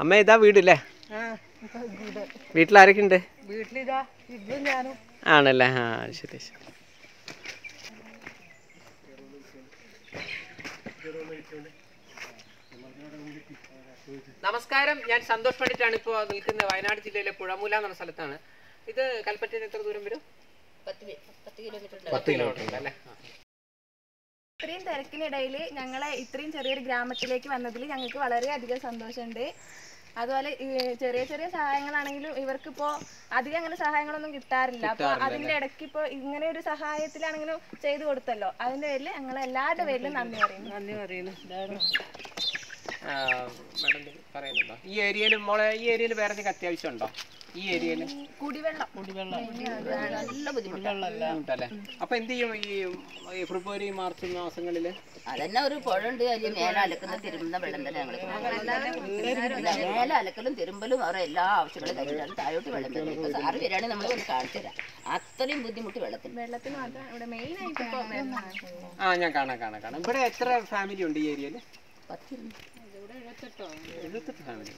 അമ്മ ഇതാ വീടല്ലേ വീട്ടിലാരൊക്കെ ഉണ്ട് വീട്ടിലിതാ ഇതും ഞാനും ആണല്ലേ ആ ശരി ശരി നമസ്കാരം ഞാൻ സന്തോഷ് പണ്ഡിറ്റാണ് ഇപ്പോൾ നിൽക്കുന്നത് വയനാട് ജില്ലയിലെ പുഴമൂല എന്ന സ്ഥലത്താണ് ഇത് കൽപ്പറ്റയിൽ എത്ര ദൂരം വരും പത്ത് കിലോമീറ്റർ ഉണ്ട് അല്ലേ ആ. ഇത്രയും തിരക്കിനിടയിൽ ഞങ്ങളെ ഇത്രയും ചെറിയൊരു ഗ്രാമത്തിലേക്ക് വന്നതിൽ ഞങ്ങൾക്ക് വളരെയധികം സന്തോഷമുണ്ട് അതുപോലെ ഈ ചെറിയ ചെറിയ സഹായങ്ങളാണെങ്കിലും ഇവർക്കിപ്പോ അധികം അങ്ങനെ സഹായങ്ങളൊന്നും കിട്ടാറില്ല അപ്പൊ അതിന്റെ ഇടയ്ക്ക് ഇപ്പൊ ഇങ്ങനെ ഒരു സഹായത്തിലാണെങ്കിലും ചെയ്തു കൊടുത്തല്ലോ അതിന്റെ പേരിൽ ഞങ്ങൾ എല്ലാവരുടെ പേരിലും നന്ദി പറയുന്നു നന്ദി പറയുന്നു ആ, മാഡം ഇത് പറയുന്നുണ്ടോ ഈ ഏരിയയിൽ മോളെ ഈ ഏരിയയിൽ വേറെ എന്തെങ്കിലും അത്യാവശ്യം ഉണ്ടോ ഈ ഏരിയയിൽ കുടിവെള്ളം ഉണ്ടല്ലേ അപ്പൊ എന്ത് ചെയ്യും ഈ ഈ ഫെബ്രുവരി മാർച്ച് മാസങ്ങളിൽ അതന്നെ ഒരു പുഴണ്ട് അതിൽ മേലെ അലക്കുന്ന തിരുമ്പുന്ന വെള്ളം തന്നെ ഞങ്ങൾ മേലെ അലക്കലും തിരുമ്പലും അവരെ എല്ലാ ആവശ്യങ്ങളും കഴിഞ്ഞിട്ടാണ് താഴോട്ട് വെള്ളം തന്നെ ഇപ്പൊ സാറ് വരികയാണെങ്കിൽ നമ്മൾ ഒന്ന് കാണിച്ചു തരാം അത്രയും ബുദ്ധിമുട്ട് വെള്ളത്തിന് വെള്ളത്തിന് മാത്രം ഇവിടെ മെയിൻ ആയിട്ട് ഇപ്പൊ വരുന്നതാണ് ആ ഞാൻ കാണാം കാണാം കാണാം ഇവിടെ എത്ര ഫാമിലി ഉണ്ട് ഈ ഏരിയയിൽ പത്തിരുന്ന് എഴുപത്തെട്ട് ഫാമിലി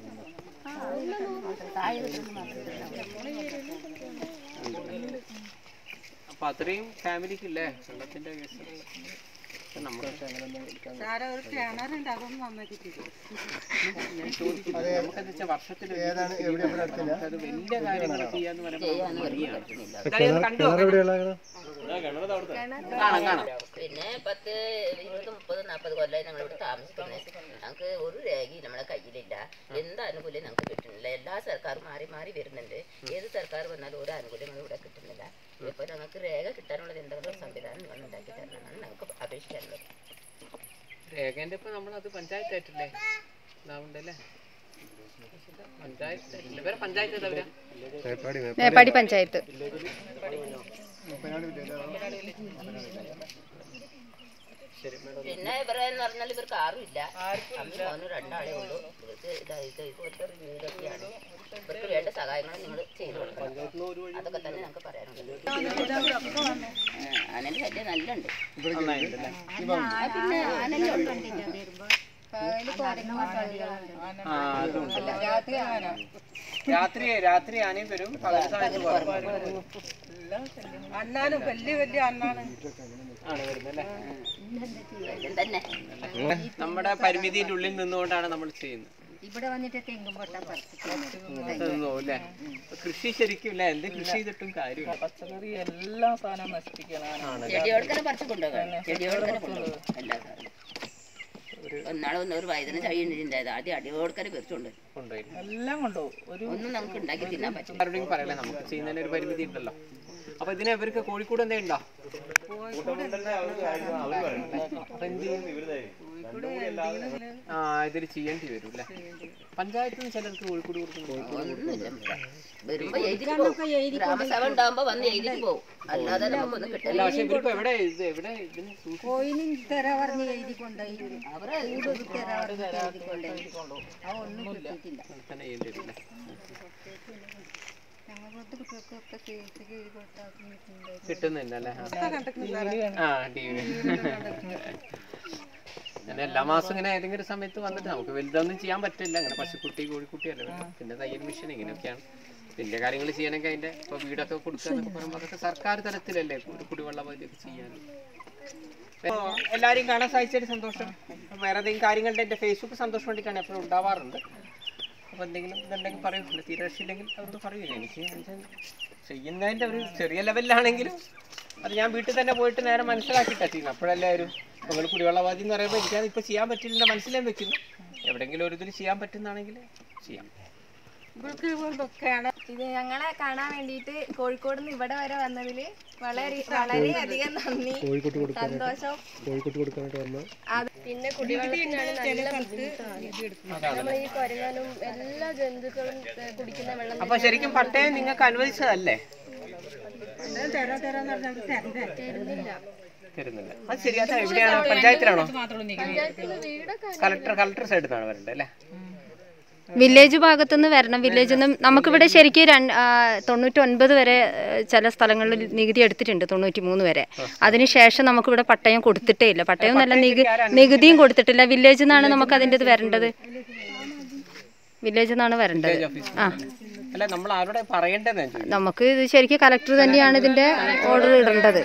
താഴെ മാത്രമേ അപ്പൊ അത്രയും ഫാമിലിക്ക് ഇല്ലേ വെള്ളത്തിന്റെ കേസ് നമ്മുടെ സാറെ ഒരു കിണറുണ്ട് അതൊന്നും നന്നാക്കിയിട്ടില്ല ഞാൻ ചോദിക്കുന്നത് നമുക്കെന്ന് വെച്ചാൽ വർഷത്തിൽ അത് വലിയ കാര്യങ്ങൾ ചെയ്യാന്ന് പറയുമ്പോൾ കാണാം കാണാം പിന്നെ പത്ത് ഇരുപത് മുപ്പത് നാൽപ്പത് കൊല്ലമായി ഞങ്ങൾ ഇവിടെ താമസിക്കുന്നത് ഞങ്ങൾക്ക് ഒരു രേഖയും നമ്മുടെ കയ്യിലില്ല എന്ത് ആനുകൂല്യം ഞങ്ങൾക്ക് കിട്ടുന്നില്ല എല്ലാ സർക്കാരും മാറി മാറി വരുന്നുണ്ട് ഏത് സർക്കാർ വന്നാലും ഒരു ആനുകൂല്യങ്ങളും ഇവിടെ കിട്ടുന്നില്ല ഇപ്പോൾ ഞങ്ങൾക്ക് രേഖ കിട്ടാനുള്ളത് എന്തെങ്കിലും ഒരു സംവിധാനം നിങ്ങൾ ഉണ്ടാക്കി തരണമെന്നാണ് ഞങ്ങൾക്ക് അപേക്ഷിക്കാനുള്ളത് രേഖന്റെ ഇപ്പൊ നമ്മളത് പഞ്ചായത്തായിട്ടില്ലേ ഇതാവുണ്ടല്ലേ പഞ്ചായത്ത് ഇവരെ പഞ്ചായത്ത് ഏതാ വരാ? മേപ്പാടി പഞ്ചായത്ത് പിന്നെ ഇവരെ എന്ന് പറഞ്ഞാൽ ഇവർക്ക് ആരുമില്ല അമ്മ മോനും രണ്ടാളേ ഉള്ളൂ ഇവർക്ക് ഇതാ ഇത് ഇതുപോലത്തെ ഒരു വീടൊക്കെയാണ് ഇവർക്ക് വേണ്ട സഹായങ്ങൾ നിങ്ങൾ ചെയ്തു കൊടുക്കണം അതൊക്കെ തന്നെ ഞങ്ങൾക്ക് പറയാനുള്ളത് ആനന്റെ ശല്യം നല്ല ഉണ്ട് നന്നായിട്ടുണ്ടല്ലേ? പിന്നെ ആനല്ലേ ഉള്ളൂ ആ, അതുണ്ടല്ലേ? രാത്രി രാത്രി ആനയും വരും പകൽ സമയത്ത് കുറവ്. അണ്ണാനും വലിയ വലിയ അണ്ണാണ് ആണ് വരുന്നല്ലേ ശല്യം തന്നെ നമ്മുടെ പരിമിതിയുടെ ഉള്ളിൽ നിന്നുകൊണ്ടാണ് നമ്മൾ ചെയ്യുന്നത് ഇവിടെ വന്നിട്ട് തെങ്ങും പൊട്ടാൻ നിന്നു അല്ലേ കൃഷി ശരിക്കും ഇല്ല എന്ത് കൃഷി ചെയ്തിട്ടും കാര്യമില്ല പച്ചക്കറി എല്ലാ സാധനവും നശിപ്പിക്കണം ചെടിയോടുക്കനെ പറിച്ചു കൊണ്ടുപോകാം ചെടിയോടുക്കനെ കൊണ്ടുപോകും എല്ലാ സാധനവും ഒന്നാളെ ഒന്ന് ഒരു വൈദ്യുതി ചഴിയുണ്ടായത് ആദ്യം അടിയോടുക്കനെ പറിച്ചുകൊണ്ട് കൊണ്ടുപോയി എല്ലാം കൊണ്ടുപോകും ഒരു ഒന്നും നമുക്ക് ഉണ്ടാക്കി തിന്നാൻ പറ്റും ആരോടെങ്കിലും പറയല്ലേ നമുക്ക് ചെയ്യുന്നതിന് ഒരു പരിമിതി ഉണ്ടല്ലോ അപ്പൊ ഇതിന് ഇവർക്ക് കോഴിക്കോട് എന്തേ ഉണ്ടോ അപ്പൊ എന്ത് ചെയ്യും? ആ ഇതിൽ ചെയ്യേണ്ടി വരും അല്ലേ പഞ്ചായത്തിൽ നിന്ന് ചിലർക്ക് കോഴിക്കോട് കൊടുക്കുന്നു ഒന്നുമില്ല ഇവിടെ. വരുമ്പോ എഴുതിട്ട് പോകും ഗ്രാമസഭ ഉണ്ടാകുമ്പോ വന്ന് എഴുതിട്ട് പോകും അല്ലാതെ നമുക്കൊന്നും അല്ല കിട്ടില്ല പക്ഷെ ഇവർക്ക് എവിടെ ഇത് എവിടെ ഇതിന് സൂക്ഷിച്ച് കോയിനും തരാ പറഞ്ഞ് എഴുതി കൊണ്ടുപോയി അവരെ തരാ പറഞ്ഞ് എഴുതി കൊണ്ടുപോയി ആ ഒന്നും കിട്ടിയിട്ടില്ല തന്നെ ചെയ്യേണ്ടി വരും അല്ലേ ഞങ്ങളുടെ കുട്ടികൾക്കൊക്കെ കേസിക്ക് എഴുതി കൊടുത്താൽ കിട്ടുന്നില്ല അല്ലേ ആ ടി വി അങ്ങനെ എല്ലാ മാസം ഇങ്ങനെ ഏതെങ്കിലും ഒരു സമയത്ത് വന്നിട്ട് നമുക്ക് വലുതൊന്നും ചെയ്യാൻ പറ്റില്ല അങ്ങനെ പശുക്കുട്ടി കോഴിക്കുട്ടി അല്ലേ വരും. പിന്നെ തയ്യൽ മെഷീൻ ഇങ്ങനെയൊക്കെയാണ് വലിയ കാര്യങ്ങൾ ചെയ്യണമെങ്കിൽ അതിന്റെ ഇപ്പൊ വീടൊക്കെ കൊടുക്കുക എന്നൊക്കെ പറയുമ്പോൾ അതൊക്കെ സർക്കാർ തലത്തിലല്ലേ ഒരു കുടിവെള്ള പദ്ധതിയൊക്കെ ചെയ്യാൻ എല്ലാവരെയും കാണാൻ സാധിച്ചൊരു സന്തോഷം വേറെ എന്തെങ്കിലും കാര്യങ്ങളുടെ എൻ്റെ ഫേസ്ബുക്ക് സന്തോഷം വേണ്ടിയിട്ടാണ് എപ്പോഴും ഉണ്ടാവാറുണ്ട് അപ്പോൾ എന്തെങ്കിലും ഇതുണ്ടെങ്കിൽ പറയൂ അല്ല തീരെ രക്ഷയില്ലെങ്കിൽ അവരോട് പറയൂ എനിക്ക് എന്നുവെച്ചാൽ ചെയ്യുന്നതിൻ്റെ ഒരു ചെറിയ ലെവലിലാണെങ്കിലും അത് ഞാൻ വീട്ടിൽ തന്നെ പോയിട്ട് നേരെ മനസ്സിലാക്കിയിട്ടാണ് ചെയ്യുന്നത് അപ്പോഴല്ലേ ഒരു നിങ്ങൾ കുടിവെള്ളവാദി എന്ന് പറയുമ്പോൾ എനിക്കത് ഇപ്പോൾ ചെയ്യാൻ പറ്റില്ല മനസ്സിലാൻ വെക്കുന്നു എവിടെയെങ്കിലും ഒരു ഇതിൽ ചെയ്യാൻ പറ്റുന്നതാണെങ്കിൽ ചെയ്യാം ഇവർക്ക് ഇതൊക്കെയാണ് ഇത് ഞങ്ങളെ കാണാൻ വേണ്ടിയിട്ട് കോഴിക്കോട് നിന്ന് ഇവിടെ വരെ വന്നതിൽ വളരെ വളരെയധികം നന്ദി സന്തോഷം അത് പിന്നെ കുടിവെള്ളത്തിനാണ് നല്ല ബുദ്ധിമുട്ടാണ് നമ്മൾ ഈ കൊരങ്ങാനും എല്ലാ ജന്തുക്കളും ഏ, കുടിക്കുന്ന വെള്ളം അപ്പോൾ ശരിക്കും പട്ടയം നിങ്ങൾക്ക് അനുവദിച്ചതല്ലേ തരാ തരാന്ന് പറഞ്ഞാൽ തരണ്ടേ തരുന്നില്ല തരുന്നില്ല അത് ശരിയാ എവിടെയാണോ പഞ്ചായത്തിലാണോ പഞ്ചായത്തിലെ വീടൊക്കെ കളക്ടർ കളക്ടർ സൈഡിൽ നിന്നാണ് വരേണ്ടത് അല്ലേ വില്ലേജ് ഭാഗത്തുനിന്ന് വരണം വില്ലേജിൽ നിന്ന് നമുക്കിവിടെ ശരിക്കും രണ്ട് തൊണ്ണൂറ്റൊൻപത് വരെ ഏഹ്, ചില സ്ഥലങ്ങളിൽ നികുതി എടുത്തിട്ടുണ്ട് തൊണ്ണൂറ്റി മൂന്ന് വരെ അതിനുശേഷം നമുക്കിവിടെ പട്ടയം കൊടുത്തിട്ടേ ഇല്ല പട്ടയം നല്ല നികുതി നികുതിയും കൊടുത്തിട്ടില്ല വില്ലേജിൽ നിന്നാണ് നമുക്ക് അതിൻ്റെ ഇത് വരേണ്ടത് വില്ലേജിൽ നിന്നാണ് വരേണ്ടത് വില്ലേജ് ഓഫീസിൽ അല്ല നമ്മൾ ആരോടെ പറയേണ്ടതെന്ന് ഞാൻ ചോദിച്ചു നമുക്ക് ഇത് ശരിക്കും കലക്ടർ തന്നെയാണ് ഇതിന്റെ ഓർഡർ ഇടേണ്ടത്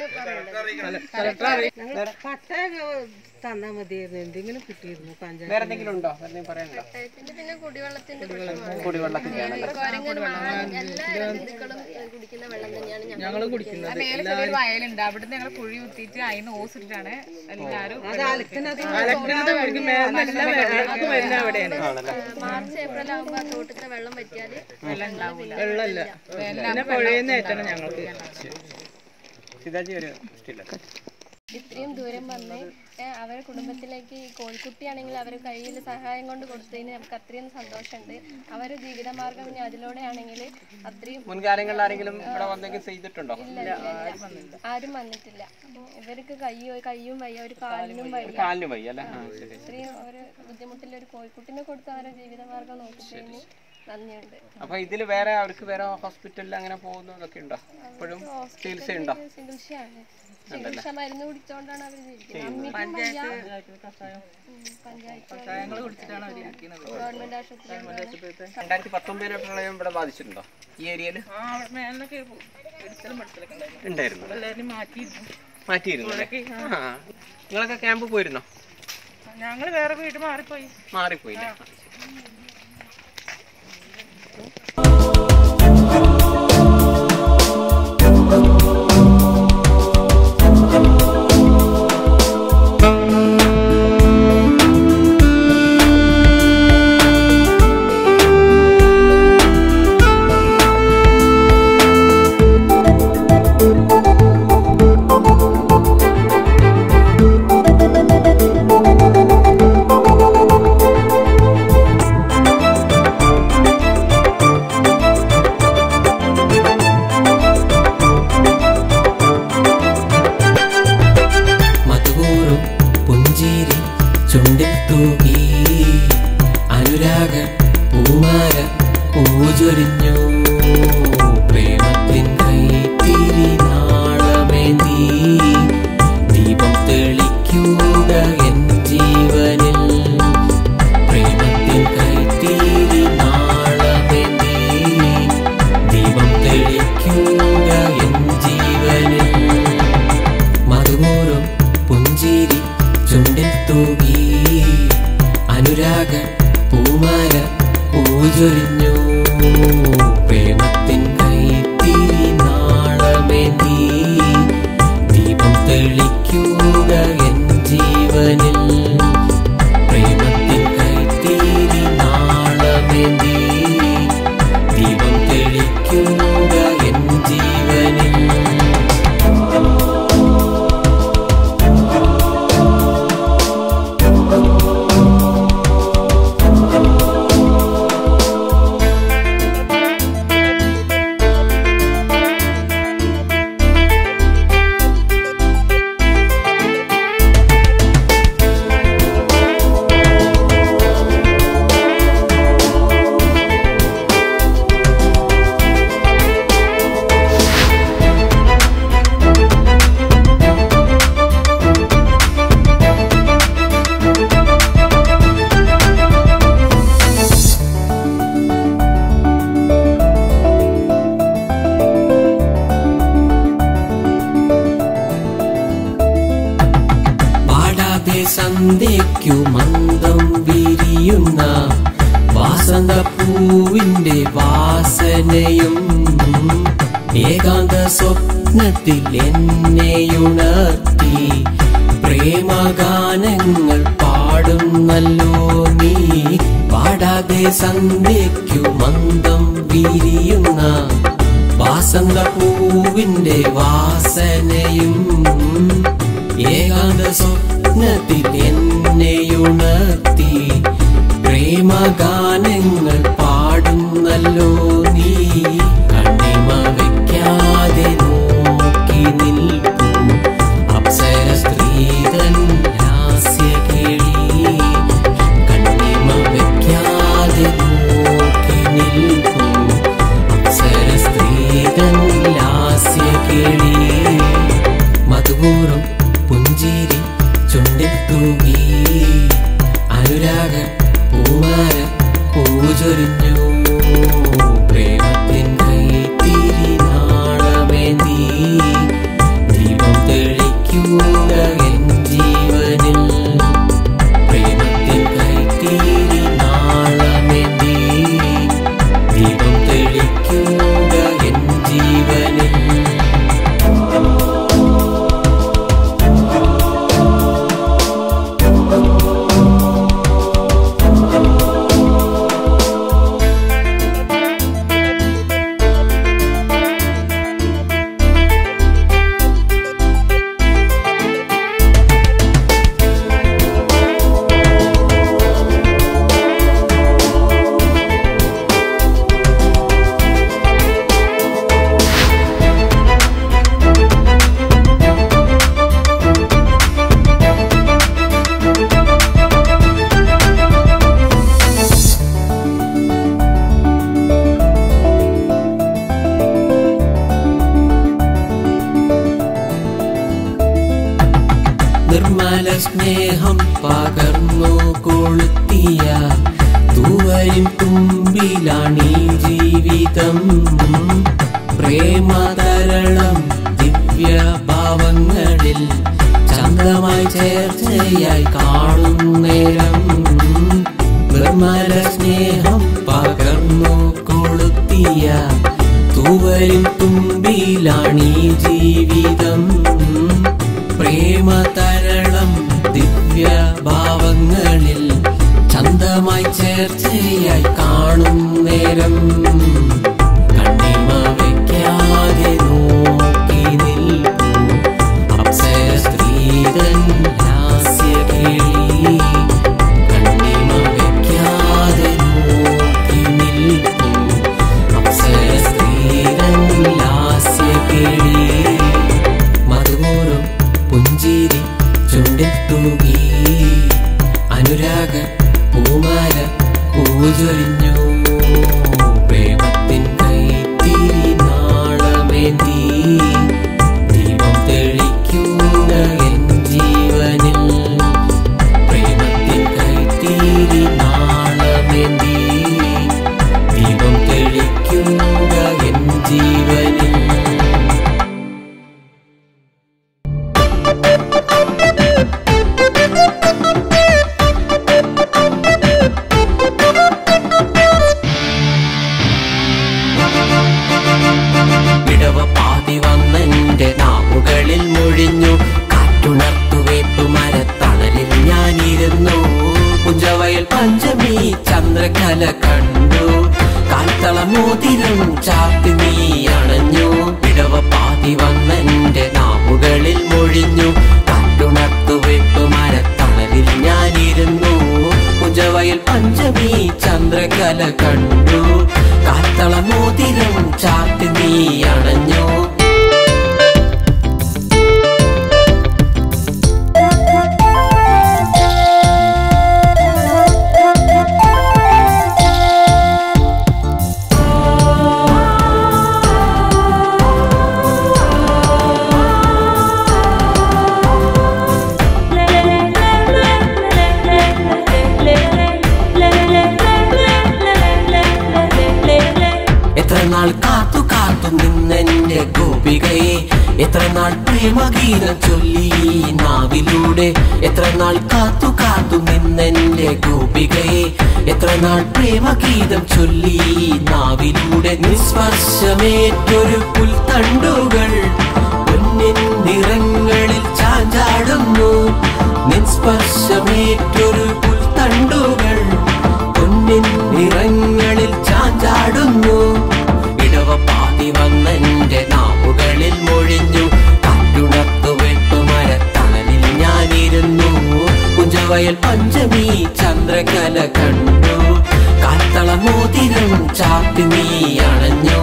പട്ട തന്നാ മതിയായിരുന്നു എന്തെങ്കിലും കിട്ടിയിരുന്നു പഞ്ചായത്ത് വേറെ എന്തെങ്കിലും ഉണ്ടോ വേറെ എന്തെങ്കിലും പറയാനുണ്ടോ പിന്നെ കുടിവെള്ളത്തിന്റെ പ്രശ്നമാണ് കുടിവെള്ളത്തിന്റെ ആണല്ലോ എല്ലാ ഹിന്ദുക്കളും കുടിക്കുന്ന വെള്ളം തന്നെയാണ് ഞങ്ങൾ ഞങ്ങൾ കുടിക്കുന്നത് മേലെ ചെറിയൊരു വയലുണ്ട് അവിടുന്ന് ഞങ്ങൾ കുഴി കുത്തിയിട്ട് അതിന് ഓസ് ഇട്ടിട്ടാണ് എല്ലാവരും അത് അലക്കിനത് അലക്കിനത് കുടിക്കും മേലെല്ലാം വരുന്ന അവിടെയാണ് മാർച്ച് ഏപ്രിൽ ആകുമ്പോൾ ആ തോട്ടത്തെ വെള്ളം പറ്റിയാൽ വെള്ളമില്ല പിന്നെ പുഴയെന്ന് ഏറ്റണം ഞങ്ങൾക്ക് സീതാജി ഒരു സ്റ്റില്ല ഇത്രയും ദൂരം വന്ന് ഏഹ് അവരെ കുടുംബത്തിലേക്ക് ഈ കോഴിക്കുട്ടിയാണെങ്കിൽ അവരെ കയ്യിൽ സഹായം കൊണ്ട് കൊടുത്തതിന് നമുക്ക് അത്രയും സന്തോഷമുണ്ട് അവരെ ജീവിതമാർഗം ഇനി അതിലൂടെയാണെങ്കിൽ അത്രയും മുൻകാലങ്ങളിൽ ആരെങ്കിലും ഇവിടെ വന്നെങ്കിൽ ചെയ്തിട്ടുണ്ടോ ആരും വന്നിട്ടില്ല ഇവർക്ക് കയ്യോ കയ്യും വയ്യ ഒരു കാലിനും വയ്യ കാലിന് വയ്യ അല്ലേ ആ ശരി ഇത്രയും ഒരു ബുദ്ധിമുട്ടില്ല ഒരു കോഴിക്കുട്ടിനെ കൊടുത്ത് അവരെ ജീവിതമാർഗം നോക്കിയതിന് നന്ദിയുണ്ട് അപ്പൊ ഇതിൽ വേറെ അവർക്ക് വേറെ ഹോസ്പിറ്റലിൽ അങ്ങനെ പോകുന്നതൊക്കെ ഉണ്ടോ ഇപ്പോഴും ചികിത്സ ഉണ്ടോ ചികിത്സയാണ് ചികിത്സ മരുന്ന് കുടിച്ചോണ്ടാണ് അവർ ജീവിക്കുന്നത് അമ്മയ്ക്കും വയ്യ ഉം, പഞ്ചായത്ത് ഞങ്ങൾ കുടിച്ചിട്ടാണ് അവർ ഇരിക്കുന്നത് ഗവൺമെന്റ് ആശുപത്രി രണ്ടായിരത്തി പത്തൊമ്പതിലെ പ്രളയം ഇവിടെ ബാധിച്ചിട്ടുണ്ടോ ഈ ഏരിയയിൽ ആ മേലൊക്കെ ഇടിച്ചലും പഠിച്ചലൊക്കെ ഉണ്ടായിരുന്നു ഉണ്ടായിരുന്നു എല്ലാവരും മാറ്റിയിരുന്നു മാറ്റിയിരുന്നു അല്ലേ ആ നിങ്ങളൊക്കെ ക്യാമ്പ് പോയിരുന്നോ ഞങ്ങൾ വേറെ വീട് മാറിപ്പോയി മാറിപ്പോയില്ലേ മധുകൂറും പുഞ്ചിരി ചുണ്ടിൽ തൂകി അനുരാഗ പൂമാര പൂജൊരിഞ്ഞു പ്രേമത്തിൻ കൈത്തിരി നാളമേന്തി ദീപം തെളിക്കുക എൻ ജീവനിൽ പ്രേമത്തിൻ കൈത്തിരി നാളമേന്തി ദീപം തെളിക്കുക എൻ ജീവനിൽ മധുമൂറും പുഞ്ചിരി ചുണ്ടിൽ തൂകി അനുരാഗ പൂമാര പൂജൊരിഞ്ഞു പ്രേമത്തിൻ കൈത്തിരി നാളമേന്തി ദീപം തെളിക്കുക എൻ ജീവനിൽ പ്രേമത്തിൻ കൈത്തിരി നാളമേന്തി ദീപം തെളിക്കുക എൻ ജീവനിൽ പാടാതെ സന്ധ്യയ്ക്കു മന്ദം വിരിയുന്ന വാസന്ത പൂവിന്റെ വാസനയും ഏകാന്ത സ്വപ്നത്തിൽ എന്നെയുണർത്തി പ്രേമഗാനങ്ങൾ പാടുന്നല്ലോ നീ പാടാതെ സന്ധ്യയ്ക്കു മന്ദം വിരിയുന്ന വാസന്ത പൂവിന്റെ വാസനയും ഏകാന്ത സ്വപ്നത്തിൽ എന്നെയുണർത്തി പ്രേമഗാനങ്ങൾ പാടുന്നല്ലോ നീ കണ്ണിമ വയ്ക്കാതെ നോക്കി നിൽപ്പൂ അപ്സര സ്ത്രീതൻ ഹാസ്യകിളി കണ്ണിമ വയ്ക്കാതെ നോക്കി നിൽപ്പൂ അപ്സര സ്ത്രീതൻ ലാസ്യകിളി മധുപൂറും പുഞ്ചിരി ചുണ്ടിൽ തൂകി അനുരാഗ പൂമാര പൂജൊരിഞ്ഞു സ്നേഹം പകർന്നു കൊളുത്തിയ തൂവരും തുമ്പിലാണീ ജീവിതം പ്രേമതരളം ദിവ്യഭാവങ്ങളിൽ ചന്തമായി ചേർച്ചയായി കാണും നേരം നിർമ്മല സ്നേഹം പകർന്നു കൊളുത്തിയ തൂവരും തുമ്പിലാണീ ജീവിതം പ്രേമതരളം ദിവ്യഭാവങ്ങളിൽ ചന്തമായി ചേർച്ചയായി കാണും നേരം കണ്ണിമ വയ്ക്കാതെ നോക്കി നിൽപ്പൂ അപ്സര സ്ത്രീതൻ ഹാസ്യകേളി കണ്ണിമ വയ്ക്കാതെ നോക്കി നിൽപ്പൂ അപ്സര സ്ത്രീതൻ ലാസ്യകേളി മധുമൂറും പുഞ്ചിരി ചുണ്ടിൽ തൂകി അനുരാഗ പൂമാല പൂജൊരിഞ്ഞു പ്രേമത്തിൻ കൈത്തിരി നാളമേന്തി ദീപം തെളിക്കുക എൻ ജീവനിൽ പ്രേമത്തിൻ കൈത്തിരി നാളമേന്തി ദീപം തെളിക്കുക എൻ ജീവനിൽ ഇടവ പാതി വന്നെന്റെ നാവുകളിൽ മൊഴിഞ്ഞു കാറ്റുണർത്തുവേപ്പു മരത്തണലിൽ ഞാനിരുന്നു പുഞ്ചവയൽ പഞ്ചമി ചന്ദ്രകല കണ്ടു കാൽത്തളമോതിരം ചാത്തി നീ അണഞ്ഞു ഇടവ പാതി വന്നെന്റെ നാവുകളിൽ മൊഴിഞ്ഞു കാറ്റുണർത്തുവേപ്പു മരത്തണലിൽ ഞാനിരുന്നു പുഞ്ചവയൽ പഞ്ചമി ചന്ദ്രകല കണ്ടു കാത്തളമോതിരം ചാത്തി നീ അണഞ്ഞു എത്ര നാൾ കാത്തു കാത്തു നിന്നെന്റെ ഗോപികയെ എത്ര നാൾ പ്രേമഗീതം ചൊല്ലി ഈ നാവിലൂടെ എത്ര നാൾ കാത്തു കാത്തു നിന്നെന്റെ ഗോപികയെ എത്ര നാൾ പ്രേമഗീതം ചൊല്ലി ഈ നാവിലൂടെ നിസ്പർശമേറ്റൊരു പുൽത്തണ്ടുകൾ പൊന്നിൻ നിറങ്ങളിൽ ചാഞ്ചാടുന്നു നിസ്പർശമേറ്റൊരു പുൽത്തണ്ടുകൾ പൊന്നിൻ നിറങ്ങളിൽ ചാഞ്ചാടുന്നു ഇടവ പാതി വന്നെന്റെ നാവുകളിൽ മൊഴിഞ്ഞു കാറ്റുണർത്തു വെട്ടുമരത്തണലിൽ ഞാനിരുന്നു കുഞ്ചവയൽ പഞ്ചമി ചന്ദ്രകല കണ്ടു കാത്തളമോതിരം ചാത്തി നീ അണഞ്ഞു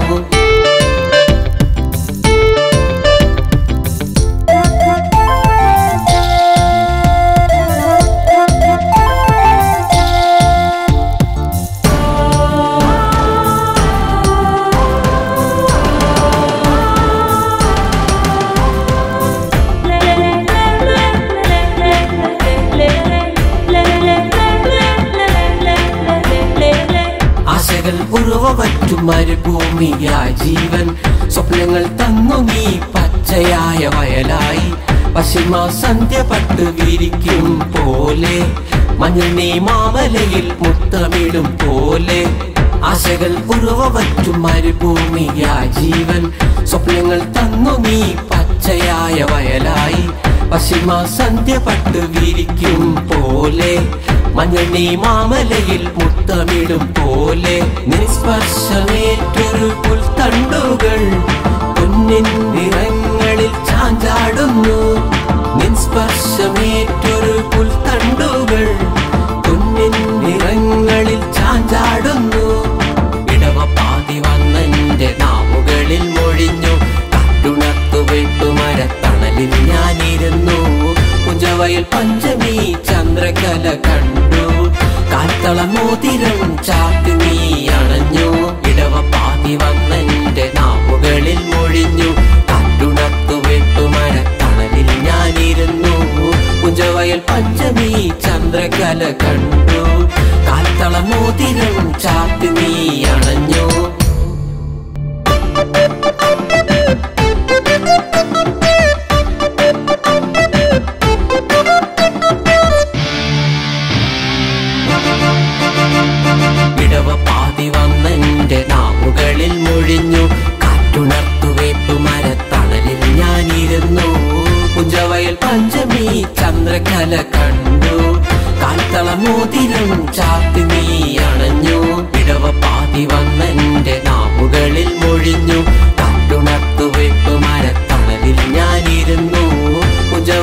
ആശകൾ ഉറവറ്റും മരുഭൂമിയായ ജീവൻ സ്വപ്നങ്ങൾ തന്നു നീ പച്ചയായ വയലായി പശ്ചിമ സന്ധ്യ പട്ട് വിരിക്കും പോലെ മഞ്ഞൾ നീ മാമലയിൽ മുത്തമിടും പോലെ ആശകൾ ഉറവറ്റും മരുഭൂമിയായ ജീവൻ സ്വപ്നങ്ങൾ തന്നു നീ പച്ചയായ വയലായി പശ്ചിമ സന്ധ്യ പട്ട് വിരിക്കും പോലെ മഞ്ഞണി മാമലയിൽ മുത്തമിടും പോലെ നിസ്പർശമേറ്റൊരു പുൽത്തണ്ടുകൾ പൊന്നിൻ നിറങ്ങളിൽ ചാഞ്ചാടുന്നു നിസ്പർശമേറ്റൊരു പുൽത്തണ്ടുകൾ പൊന്നിൻ നിറങ്ങളിൽ ചാഞ്ചാടുന്നു ഇടവ പാതി വന്നെന്റെ നാവുകളിൽ മൊഴിഞ്ഞു കാട്ടുണർത്തു വെട്ടുമരത്തണലിൽ ഞാനിരുന്നു കുഞ്ചവയൽ പഞ്ചമി ചന്ദ്രകല കണ്ടു കാൽത്തളമോതിരം ചാത്തി നീ അണഞ്ഞു ഇടവ പാതി വന്നെന്റെ നാവുകളിൽ മൊഴിഞ്ഞു കാട്ടുണർത്തു വെട്ടുമരത്തണലിൽ ഞാനിരുന്നു കുഞ്ചവയൽ പുഞ്ചവയൽ പഞ്ചമി ചന്ദ്രകല കണ്ടു കാൽത്തള മോതിരം ചാത്തി നീ അണഞ്ഞു ഇടവ പാതി വന്നെന്റെ നാവുകളിൽ മൊഴിഞ്ഞു കാറ്റുണർത്തു വേപ്പുമരത്തണലിൽ ഞാനിരുന്നു പുഞ്ചവയൽ പഞ്ചമി ചന്ദ്രകല കണ്ടു കാൽത്തള മോതിരം ചാത്തി നീ അണഞ്ഞു ഇടവ പാതി വന്നെന്റെ നാവുകളിൽ മൊഴിഞ്ഞു കാറ്റുണർത്തു വേപ്പുമരത്തണലിൽ ഞാനിരുന്നു പുഞ്ചവ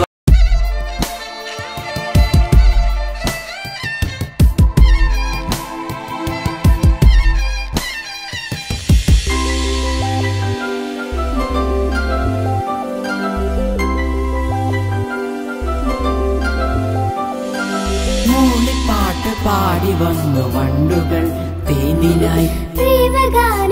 മൂളിപ്പാട്ട് പാടി വന്നു വണ്ടുകൾ തേനിലായി പ്രേമഗാനം